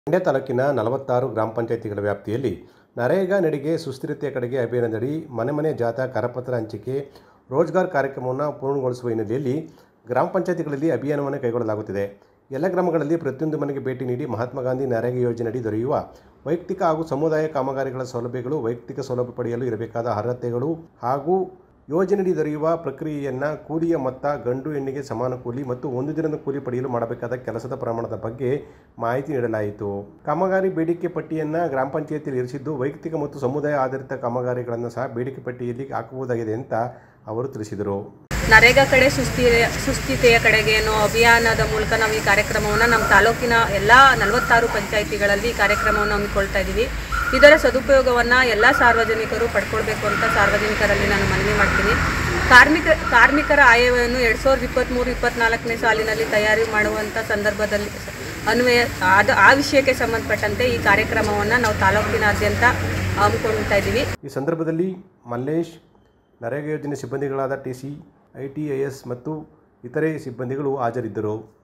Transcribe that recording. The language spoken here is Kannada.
ಮಂಡ್ಯ ತಾಲೂಕಿನ ನಲವತ್ತಾರು ಗ್ರಾಮ ಪಂಚಾಯಿತಿಗಳ ವ್ಯಾಪ್ತಿಯಲ್ಲಿ ನರೇಗಾ ನಡಿಗೆ ಸುಸ್ಥಿರತೆಯ ಕಡೆಗೆ ಅಭಿಯಾನದಡಿ ಮನೆ ಮನೆ ಜಾಥಾ ಕರಪತ್ರ ಹಂಚಿಕೆ ರೋಜ್ಗಾರ್ ಕಾರ್ಯಕ್ರಮವನ್ನು ಪೂರ್ಣಗೊಳಿಸುವ ಹಿನ್ನೆಲೆಯಲ್ಲಿ ಗ್ರಾಮ ಪಂಚಾಯಿತಿಗಳಲ್ಲಿ ಅಭಿಯಾನವನ್ನು ಕೈಗೊಳ್ಳಲಾಗುತ್ತಿದೆ ಎಲ್ಲ ಗ್ರಾಮಗಳಲ್ಲಿ ಪ್ರತಿಯೊಂದು ಮನೆಗೆ ಭೇಟಿ ನೀಡಿ ಮಹಾತ್ಮ ಗಾಂಧಿ ನರೇಗಾ ಯೋಜನೆಯಡಿ ದೊರೆಯುವ ವೈಯಕ್ತಿಕ ಹಾಗೂ ಸಮುದಾಯ ಕಾಮಗಾರಿಗಳ ಸೌಲಭ್ಯಗಳು ವೈಯಕ್ತಿಕ ಸೌಲಭ್ಯ ಪಡೆಯಲು ಇರಬೇಕಾದ ಅರ್ಹತೆಗಳು ಹಾಗೂ ಯೋಜನೆಯಡಿ ದೊರೆಯುವ ಪ್ರಕ್ರಿಯೆಯನ್ನು ಕೂಲಿಯ ಮೊತ್ತ ಗಂಡು ಹೆಣ್ಣಿಗೆ ಸಮಾನ ಕೂಲಿ ಮತ್ತು ಒಂದು ದಿನದ ಕೂಲಿ ಪಡೆಯಲು ಮಾಡಬೇಕಾದ ಕೆಲಸದ ಪ್ರಮಾಣದ ಬಗ್ಗೆ ಮಾಹಿತಿ ನೀಡಲಾಯಿತು ಕಾಮಗಾರಿ ಬೇಡಿಕೆ ಪಟ್ಟಿಯನ್ನು ಗ್ರಾಮ ಪಂಚಾಯಿತಿಯಲ್ಲಿ ಇರಿಸಿದ್ದು ವೈಯಕ್ತಿಕ ಮತ್ತು ಸಮುದಾಯ ಆಧಾರಿತ ಕಾಮಗಾರಿಗಳನ್ನು ಸಹ ಬೇಡಿಕೆ ಪಟ್ಟಿಯಲ್ಲಿ ಹಾಕಬಹುದಾಗಿದೆ ಅಂತ ಅವರು ತಿಳಿಸಿದರು ನರೇಗಾ ಕಡೆ ಸುಸ್ಥಿರ ಸುಸ್ಥಿತೆಯ ಕಡೆಗೆ ಅನ್ನೋ ಅಭಿಯಾನದ ಮೂಲಕ ನಾವು ಈ ಕಾರ್ಯಕ್ರಮವನ್ನು ನಮ್ಮ ತಾಲೂಕಿನ ಎಲ್ಲ ನಲವತ್ತಾರು ಪಂಚಾಯಿತಿಗಳಲ್ಲಿ ಈ ಕಾರ್ಯಕ್ರಮವನ್ನು ಹಮ್ಮಿಕೊಳ್ತಾ ಇದ್ದೀವಿ ಇದರ ಸದುಪಯೋಗವನ್ನು ಎಲ್ಲ ಸಾರ್ವಜನಿಕರು ಪಡ್ಕೊಳ್ಬೇಕು ಅಂತ ಸಾರ್ವಜನಿಕರಲ್ಲಿ ನಾನು ಮನವಿ ಮಾಡ್ತೀನಿ ಕಾರ್ಮಿಕ ಕಾರ್ಮಿಕರ ಆಯವ್ಯವನ್ನು ಎರಡು ಸಾವಿರದ ಇಪ್ಪತ್ತ್ಮೂರು ಇಪ್ಪತ್ತ್ನಾಲ್ಕನೇ ಸಾಲಿನಲ್ಲಿ ತಯಾರಿ ಮಾಡುವಂಥ ಸಂದರ್ಭದಲ್ಲಿ ಅನ್ವಯ ಅದು ಆ ವಿಷಯಕ್ಕೆ ಸಂಬಂಧಪಟ್ಟಂತೆ ಈ ಕಾರ್ಯಕ್ರಮವನ್ನು ನಾವು ತಾಲೂಕಿನಾದ್ಯಂತ ಹಮ್ಮಿಕೊಳ್ತಾ ಇದ್ದೀವಿ ಈ ಸಂದರ್ಭದಲ್ಲಿ ಮಲ್ಲೇಶ್ ನರೇಗಾ ಯೋಜನೆ ಸಿಬ್ಬಂದಿಗಳಾದ T C I T I S ಮತ್ತು ಇತರೆ ಸಿಬ್ಬಂದಿಗಳು ಹಾಜರಿದ್ದರು